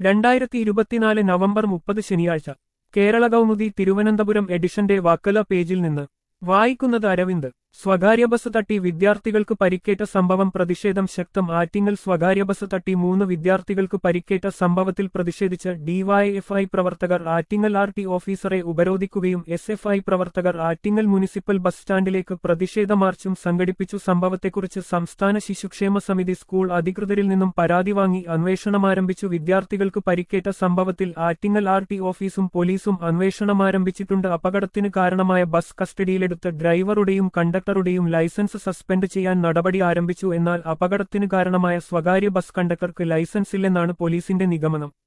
രണ്ടായിരത്തി ഇരുപത്തിനാല് നവംബർ മുപ്പത് ശനിയാഴ്ച കേരള കൗമുദി തിരുവനന്തപുരം എഡിഷന്റെ വാക്കല പേജിൽ നിന്ന് വായിക്കുന്നത് അരവിന്ദ് സ്വകാര്യ ബസ് തട്ടി വിദ്യാർത്ഥികൾക്ക് പരിക്കേറ്റ സംഭവം പ്രതിഷേധം ശക്തം ആറ്റിങ്ങൽ സ്വകാര്യ ബസ് തട്ടി മൂന്ന് വിദ്യാർത്ഥികൾക്ക് പരിക്കേറ്റ സംഭവത്തിൽ പ്രതിഷേധിച്ച് ഡിവൈഎഫ്ഐ പ്രവർത്തകർ ആറ്റിങ്ങൽ ആർ ടി ഓഫീസറെ ഉപരോധിക്കുകയും എസ് എഫ് ഐ പ്രവർത്തകർ ആറ്റിങ്ങൽ മുനിസിപ്പൽ ബസ് സ്റ്റാൻഡിലേക്ക് പ്രതിഷേധ മാർച്ചും സംഘടിപ്പിച്ചു സംഭവത്തെക്കുറിച്ച് സംസ്ഥാന ശിശുക്ഷേമ സമിതി സ്കൂൾ അധികൃതരിൽ നിന്നും പരാതി വാങ്ങി അന്വേഷണമാരംഭിച്ചു വിദ്യാർത്ഥികൾക്ക് പരിക്കേറ്റ സംഭവത്തിൽ ആറ്റിങ്ങൽ ആർ ടി ഓഫീസും പോലീസും അന്വേഷണമാരംഭിച്ചിട്ടുണ്ട് അപകടത്തിന് കാരണമായ ബസ് കസ്റ്റഡിയിലെടുത്ത് ഡ്രൈവറുടെയും കണ്ടക്ടറുടെയും ലൈസൻസ് സസ്പെൻഡ് ചെയ്യാൻ നടപടി ആരംഭിച്ചു എന്നാൽ അപകടത്തിന് കാരണമായ സ്വകാര്യ ബസ് കണ്ടക്ടർക്ക് ലൈസൻസ് ഇല്ലെന്നാണ് പോലീസിന്റെ നിഗമനം